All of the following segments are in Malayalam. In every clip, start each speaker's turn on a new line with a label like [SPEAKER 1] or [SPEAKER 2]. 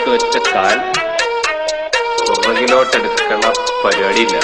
[SPEAKER 1] മുന്നിലോട്ട് വെച്ച കാൽ പുറകിലോട്ടെടുക്കുന്ന പരിപാടിയില്ല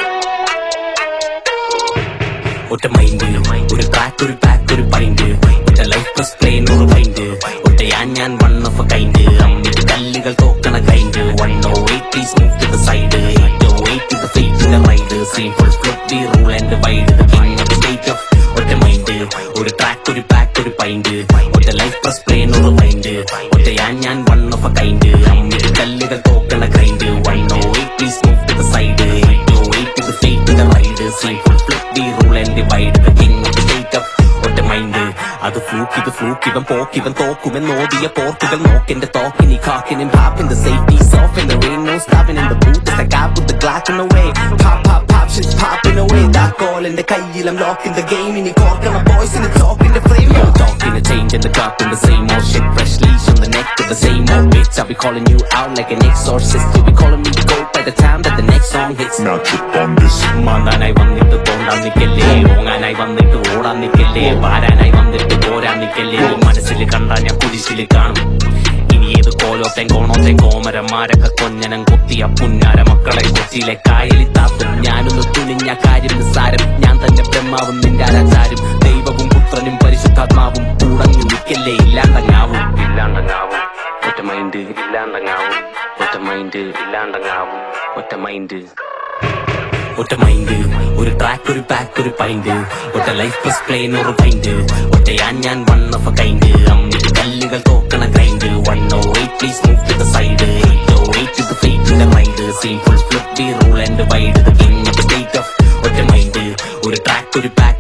[SPEAKER 2] ഒറ്റ മൈൻഡ് ഒരു ട്രാക്ക് ഒരു പാക്ക് ഒരു പൈൻഡ് ഒറ്റ ലൈഫ് പ്ലസ് പ്ലെയിൻ ഒരു മൈൻഡ് ഒറ്റ ഞാൻ ഞാൻ വൺ ഓഫ് എ കൈൻഡ് അമ്മിട്ട് കല്ലുകൾ തോക്കണ kind one O eight please move to the side eight O eight the fate in the ride same full flip the rule and wide the king of state of ഒറ്റ മൈൻഡ് ഒരു ട്രാക്ക് ഒരു പാക്ക് ഒരു പൈൻഡ് ഒറ്റ ലൈഫ് പ്ലസ് പ്ലെയിൻ ഒരു മൈൻഡ് ഒറ്റ ഞാൻ ഞാൻ വൺ ഓഫ് എ കൈൻഡ് അമ്മിട്ട് കല്ലുകൾ തോക്കണ kind one O eight please move to the side eight O eight the fate in the ride same full flip the rule and divide the king of state of ഒറ്റ മൈൻഡ് അത് ഫ്ലൂക്ക് ഇത് ഫ്ലൂക്ക് ഇവൻ പോക്കിവൻ തോക്കുവൻ ഓടിയ പോർട്ടുകൾ നോക്കെന്റെ തോക്കിനി കാക്കിനും happen the safety of in the rain no stopping in the booth it's the guy with the glock in the way pop pop pop shit's popping away that call in the കയ്യിൽ I'm locking the game ഇനി കോർക്കണ boys in the talk in the flame yo talking the change in the cup in the same old shit fresh leash on the neck of the same old bitch I'll be calling you out like an exorcist you'll be calling me the goat by the time that the next song hits
[SPEAKER 3] Now chip on this.
[SPEAKER 2] മാന്താനായി വന്നിട്ട് തോണ്ടാൻ നിക്കല്ലേ ഓങ്ങാനായി വന്നിട്ട് ഓടാൻ നിക്കല്ലേ വാരാനായി വന്നിട്ട് പോരാൻ നിക്കല്ലേ നീ മനസ്സിൽ കണ്ടാ ഞാൻ കുരിശിൽ കാണും ഇനി ഏത് കോലോത്തെ കോണോത്തെ കോമരന്മാരൊക്കെ കൊഞ്ഞനം കൊത്തിയ പുന്നാര മക്കളെ കൊച്ചിയിലെ കായലി താത്തും ഞാനൊന്ന് തുണിഞ്ഞ കാര്യം നിസ്സാരം ഞാൻ തന്നെ ബ്രഹ്മാവും നിന്റെ ആരാചാരും ദൈവവും പുത്രനും പരിശുദ്ധാത്മാവും കൂടങ്ങി നിക്കല്ലേ ഇല്ലാണ്ടങ്ങാവും ഇല്ലാണ്ടങ്ങാവും ഒറ്റ മൈൻഡ് ഇല്ലാണ്ടങ്ങാവും ഒറ്റ മൈൻഡ് ഇല്ലാണ്ടങ്ങാവും ഒറ്റ മൈൻഡ് ഒറ്റ മൈൻഡ് ഒരു ട്രാക്ക് ഒരു പാക്ക് ഒരു പൈൻഡ് ഒറ്റ ലൈഫ് പ്ലസ് പ്ലെയിൻ ഒരു പൈൻഡ് ഒറ്റ ഞാൻ ഞാൻ വൺ ഓഫ് എ കൈൻഡ് അമ്മിട്ട് കല്ലുകൾ തോക്കണ grind one O eight please move to the side eight O eight the fate in the ride same full flip the rule and wide the king of state of ഒറ്റ മൈൻഡ് ഒരു ട്രാക്ക് ഒരു പാക്ക്